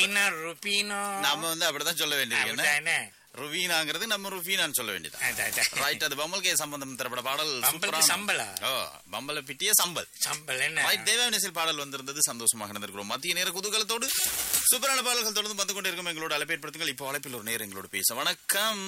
ருபீனா ருபீனோ நம்ம வந்து அப்படிதான் சொல்ல வேண்டியது என்ன அப்படிதானே? ருவீனாங்கிறது நம்ம ருஃபீனான்னு சொல்ல வேண்டியது அதான், அதான். ரைட் அது பம்பல்கே சம்பந்தம் திரைப்பட பாடல் பம்பலுக்கு சூப்பரான- சம்பளா? ஓ பம்பல பிட்டிய சம்பல் சம்பல் என்ன ரைட் தேவாவினசில் பாடல் வந்திருந்தது சந்தோஷமாக நடந்திருக்கிறோம் மத்திய நேர குதூகலத்தோடு சூப்பரான பாடல்கள் தொடர்ந்து வந்து கொண்டே இருக்கும் எங்களோட அழைப்பேற்படுத்துங்கள் இப்போ அழைப்பில் ஒரு நேரம் எங்களோட பேச வணக்கம்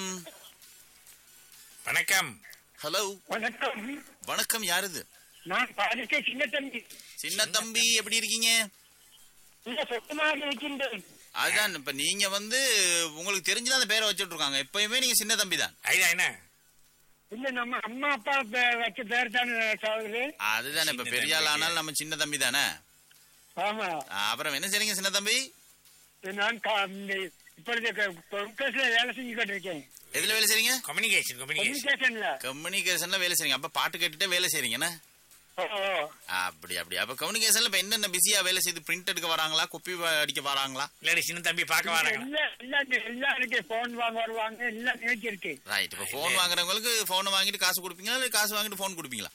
வணக்கம் ஹலோ வணக்கம் வணக்கம் யாருது நான் பாதிக்க சின்ன தம்பி சின்ன தம்பி எப்படி இருக்கீங்க இந்த சொந்தமாக இருக்கின்றேன் அதுதான் இப்ப நீங்க வந்து உங்களுக்கு தெரிஞ்சுதான் அந்த பேரை வச்சுட்டு இருக்காங்க எப்பயுமே நீங்க சின்ன தம்பி தான் ஐயா என்ன இல்ல நம்ம அம்மா அப்பா பே- வச்ச பேர் தானே சகோதரி அதுதானே இப்ப சின்ன பெரிய ஆள் தம்பி. ஆனாலும் நம்ம சின்ன தம்பி தானே ஆமா அப்புறம் என்ன செய்றீங்க சின்ன தம்பி நான் கா- இந்த இப்பொழுது தொழிற்கேசில வேலை செஞ்சுக்கிட்டு இருக்கேன் எதுல வேலை செய்றீங்க கம்யூனிகேஷன் கம்யூனிகேஷன் கம்யூனிகேஷன்ல கம்யூனிகேஷன்ல வேலை செய்றீங்க அப்ப பாட்டு கேட்டுட்டே வேலை செய்றீங்கண்ணே ஓ, ஓ. அப்படி அப்படி அப்ப கம்யூனிகேஷன்ல இப்ப என்னென்ன பிஸியா வேலை செய்து பிரிண்ட் எடுக்க வராங்களா கொப்பி அடிக்க வராங்களா இல்லாடி சின்ன தம்பி பார்க்க வராங்க இல்ல இல்ல எல்லாம் இருக்கு போன் வாங்க வருவாங்க எல்லாம் நினைச்சு இருக்கு ரைட் இப்ப போன் வாங்குறவங்களுக்கு போன் வாங்கிட்டு காசு கொடுப்பீங்களா இல்ல காசு வாங்கிட்டு போன் கொடுப்பீங்களா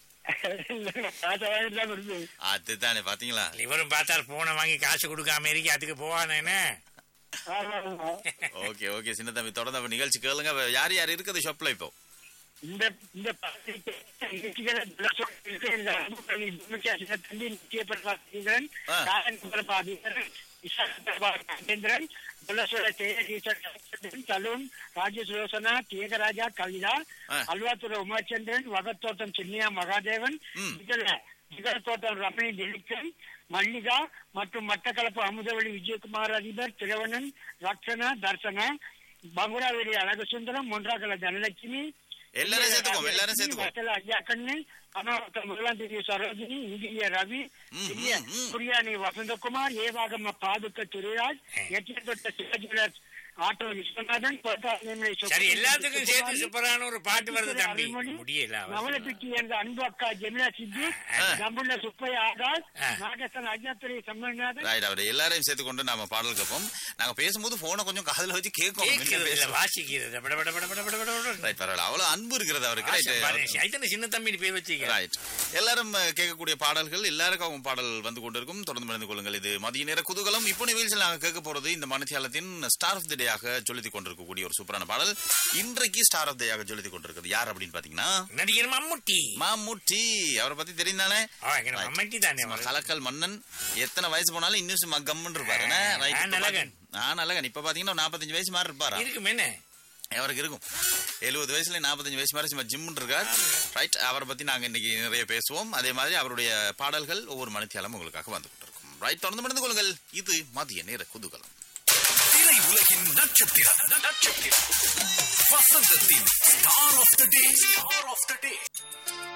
காசை வாங்கிட்டு தான் கொடுப்பேன் அதுதானே பாத்தீங்களா இவரும் பார்த்தால் போனை வாங்கி காசு கொடுக்காம இருக்கி அதுக்கு போவானே ஆமா ஆமா ஓகே ஓகே சின்ன தம்பி தொடர்ந்து அப்ப நிகழ்ச்சி கேளுங்க அப்ப யார் யார் இருக்குது ஷாப்ல இப்போ இந்த இந்த பத்திரிகை நிகழ்ச்சிகளை விளக்கம் இருக்கு. இந்த அன்புகளை விமர்சன சின்ன தம்பி நிச்சயப்படுத்துகிறேன் ஆ. காரன் ராஜேந்திரன் புலசுர தேஜீசன் சலூன் ராஜசுலோசனா தியகராஜா கவிதா ஆ. அல்வாத்துறை உமாச்சந்திரன் வகத்தோட்டம் சின்னியா மகாதேவன் ம். இதுல நிகழ்த்தோட்டம் ரமணி திலீப்சன் மல்லிகா மற்றும் மட்டக்களப்பு அமுதவழி விஜயகுமார் அதிபர் திரவணன் ரக்ஷனா தர்சனா பங்குராவெளி அழகுசுந்தரம் மொன்றாகல தனலட்சுமி எல்லாரும் சேர்த்துக்கோம் எல்லாரும் சேர்த்துக்கோம் வத்தல ஐயா கண்ணு அனாவத்த முதலாம் தேதி சரோஜினி இந்திய ரவி ம், இந்திய ம், ம். குரியானி வசந்தகுமார் ஏவாகம பாதுக்க துரைராஜ் எட்டியத்தொட்ட சிவாஜிராஜ் ஆட்டோ விஸ்வநாதன் கோட்டாநிலை சரி எல்லாத்துக்கும் சேர்த்து சூப்பரான ஒரு பாட்டு வருது தம்பி அருள்மொழி, முடியல அவசரம். நவலப்பிட்டி என்ற அன்பு அக்கா ஜெமிலா சித்தி ஆ. நம்புள்ள சுப்பைய ஆகாஷ் ஆ. நாகேசன் அஜாத்துறை சம்மநாதன் ரைட் அவரை எல்லாரையும் சேர்த்து கொண்டு நாம பாடல் கேட்போம் நாங்க பேசும்போது போனை கொஞ்சம் காதுல வச்சு கேட்கணும் என்ன கேட்கிறது இல்ல, பேசுறோம். வாசிக்கிறது பட பட பட பட பட பட பட. ரைட் பரவாயில்ல அவ்வளவு அன்பு இருக்கிறது அவருக்கு ஆசை ரைட் பாரு, சைத்தன்ய சின்ன தம்பி பேர் வச்சுக்க ரைட் எல்லாரும் அஹ், கேட்கக்கூடிய பாடல்கள் எல்லாருக்கும் பாடல் வந்து கொண்டிருக்கும் தொடர்ந்து மறந்து கொள்ளுங்கள் இது மதிய நேர குதூகலம் இப்போ நிகழ்ச்சியில் நாங்க கேட்க போறது இந்த மனுஷியாலத்தின் ஸ்டார் ஆஃப் தி டேயாக ஜொலித்துக் கொண்டிருக்கக்கூடிய ஒரு சூப்பரான பாடல் இன்றைக்கு ஸ்டார் ஆஃப் டேயாக ஜொலித்துக் கொண்டிருக்கிறது யார் அப்படின்னு பாத்தீங்கன்னா நடிகர் மம்முட்டி மாமுட்டி அவரை பத்தி தெரியும் தானே ஆ, எங்க மம்முட்டி தானே அவர். கலக்கல் மன்னன் எத்தனை வயசு போனாலும் இன்னும் சும்மா கம்மன் இருப்பாரு என்ன? ஆ, Right, ஆ, இப்ப நல்லகன். பாத்தீங்க- ஆ நல்லகன் இப்ப பாத்தீங்கன்னா ஒரு நாற்பத்தஞ்சு வயசு மாதிரி இருப்பாரா இருக்கும் என்ன அவருக்கு இருக்கும் எழுபது வயசுல நாற்பத்தஞ்சு வயசு மாதிரி சும்மா ஜிம்னு இருக்கார் ரைட் அவரை பத்தி நாங்க இன்னைக்கு நிறைய பேசுவோம் அதே மாதிரி அவருடைய பாடல்கள் ஒவ்வொரு மணித்தியாலும் உங்களுக்காக வந்து கொண்டிருக்கும் ரைட் தொடர்ந்து மறந்து கொள்ளுங்கள் இது மதிய நேர குதூகலம் திரை உலகின் நட்சத்திரம் நட்சத்திரம் வசந்தத்தின் star of the day star of the day